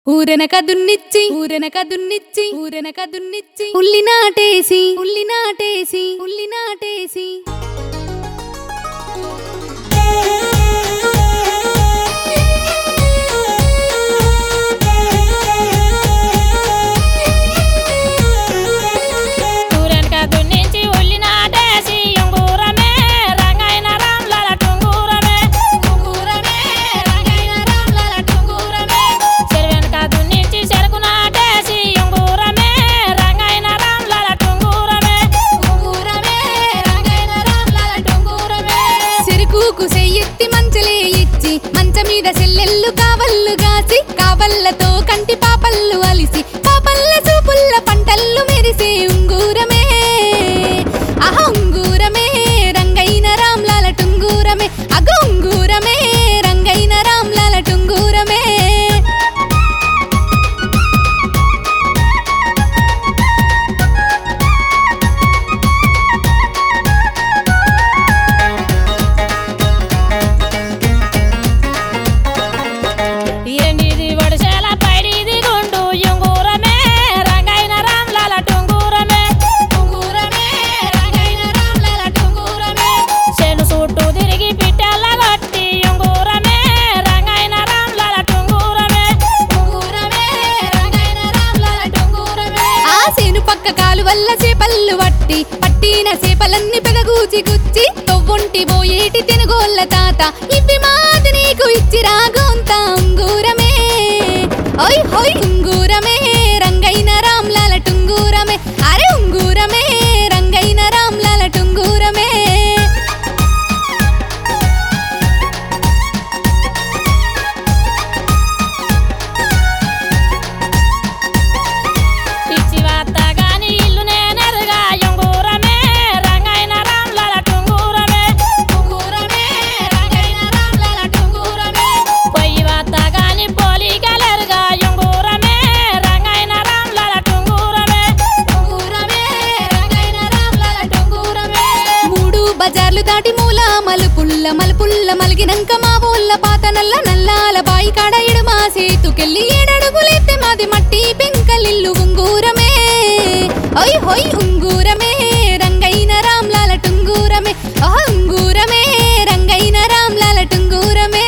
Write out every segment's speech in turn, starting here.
ఊరెనక దున్నిచ్చి ఊరెనక దున్నిచ్చి ఊరెనక దున్నిచ్చి ఉల్లి నాటేసి ఉల్లి నాటేసి ఉల్లి నాటేసి ఊరెనక దున్నించి ఉల్లి నాటేసి ఉంగూరమే రంగైన రామ్లల టుంగూరమే ఉంగూరమే రంగైన రామ్లల టుంగూరమే చెరువెనక దున్నించి చెరుకు నాటేసి ఉంగూరమే రంగైన రామ్లల టుంగూరమే ఉంగూరమే రంగైన రామ్లల టుంగూరమే చెరుకుకు సెయ్యెత్తి మంచలే ఇచ్చి మంచ మీద సెల్లెళ్ళు కావళ్ళు గాసి కావళ్ళతో కంటి పాపళ్ళు అలిసి పాపల్ల చూపుల్ల పంటల్లు మెరిసే ఉంగూరమే అహ ఉంగూరమే రంగైన రామ్లాల టుంగూరమే అగ ఉంగూరమే రంగైన రామ్లాల టుంగూరమే ఈరెండిది వడిసేల పైడిది గుండు ఉంగూరమే రంగైన రామ్లల టుంగూరమే ఉంగూరమే రంగైన రామ్లల టుంగూరమే చెలు చుట్టూ తిరిగి పిట్టెల్ల కొట్టి ఉంగూరమే రంగైన రామ్లల టుంగూరమే ఉంగూరమే రంగైన రామ్లల టుంగూరమే ఆ సేను పక్క కాలు వల్ల చేపల్లు పట్టి పట్టిన చేపలన్నీ పెగగూచి గుచ్చి తొవ్వుంటి పోయేటి తినుగోళ్ళ తాత ఇవి మాది నీకు ఇచ్చి రాగోంత ఉంగూరమే ఓయ్ హోయ్ ఉంగూరమే రంగైన రామ్లాల టుంగూరమే అరే ఉంగూరమే రంగైన రామ్లాల టుంగూరమే పిచ్చి వార్త గాని ఇల్లు నేనెరుగా ఉంగూరమే రంగైన రామ్లల టుంగూరమే ఉంగూరమే రంగైన రామ్లల టుంగూరమే పొయ్యి వార్త గాని పోలికలెరుగా ఉంగూరమే రంగైన రామ్లల టుంగూరమే ఉంగూరమే రంగైన రామ్లల టుంగూరమే మూడు బజార్లు దాటి మూల మలుపుల్ల మలుపుల్ల మలిగినంక మా ఊళ్ళ పాత నల్ల నల్లాల బాయి కాడ ఇడుమా సేతుకెళ్ళి ఏడడుగులెత్తే మాది మట్టి పెంకలిల్లు ఉంగూరమే ఓయ్ హోయ్ ఉంగూరమే రంగైన రామ్లాల టుంగూరమే ఆ ఉంగూరమే రంగైన రామ్లాల టుంగూరమే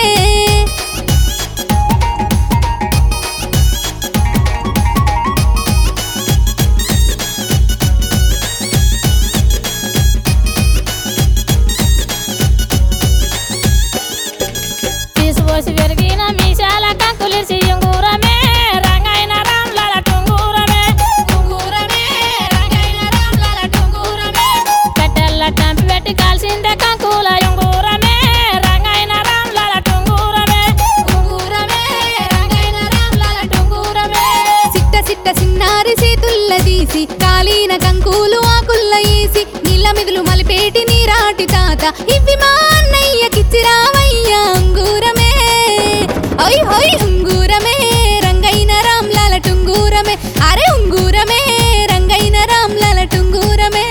తీసుపోసి పెరిగిన మీసాల కంకులిసి ఉంగూరమే రంగైన రామ్లల టుంగూరమే ఉంగూరమే రంగైన రామ్లల టుంగూరమే కట్టెల్ల టంపి పెట్టి కాల్సిందే కంకుల ఉంగూరమే రంగైన రామ్లల టుంగూరమే ఉంగూరమే రంగైన రామ్లల టుంగూరమే సిట్ట సిట్ట సిన్నారి చేతుల్ల తీసి కాలిన కంకులు ఆకుల్ల వేసి నీళ్ళ మిగులు మలిపేటి నీరాటి తాత ఇవి మా అన్నయ్యకిచ్చి రావయ్యా అంగూరమే ఓయ్ హోయ్ ఉంగూరమే రంగైన రామ్లాల టుంగూరమే అరే ఉంగూరమే రంగైన రామ్లాల టుంగూరమే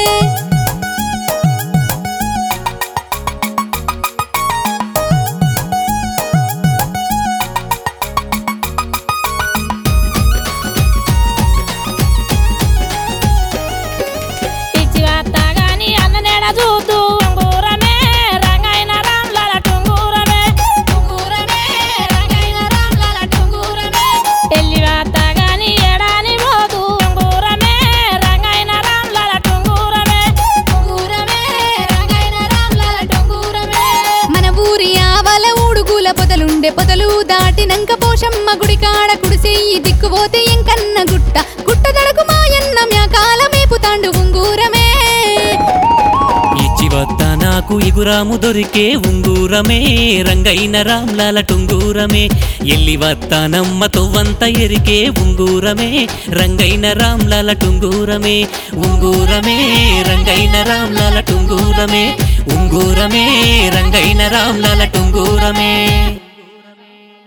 పిచ్చి వార్త గాని అన్న నెడ చూద్దు ఉంగూరమే రంగైన రామ్లల టుంగూరమే ఉంగూరమే రంగైన రామ్లల టుంగూరమే పెళ్లి వార్త గాని ఎడాని పోదు ఉంగూరమే రంగైన రామ్లల టుంగూరమే ఉంగూరమే రంగైన రామ్లల టుంగూరమే మన ఊరి ఆవల ఊడుగుల పొదలుండే పొదలు దాటినంక పోషమ్మ గుడి కాడ కుడిసెయ్యి దిక్కుపోతే ఎంకన్న గుట్ట గుట్ట దడకు మాయన్న మ్యాకాల మేపుతాండు ఉంగూరమే ఇచ్చి వద్ద నాకు ఇగురాము దొరికే ఉంగూరమే రంగైన రామ్లాల టుంగూరమే ఎల్లి వత్తానమ్మ తొవ్వంత ఎరికే ఉంగూరమే రంగైన రామ్లాల టుంగూరమే ఉంగూరమే రంగైన రామ్లాల టుంగూరమే ఉంగూరమే రంగైన రామ్లాల టుంగూరమే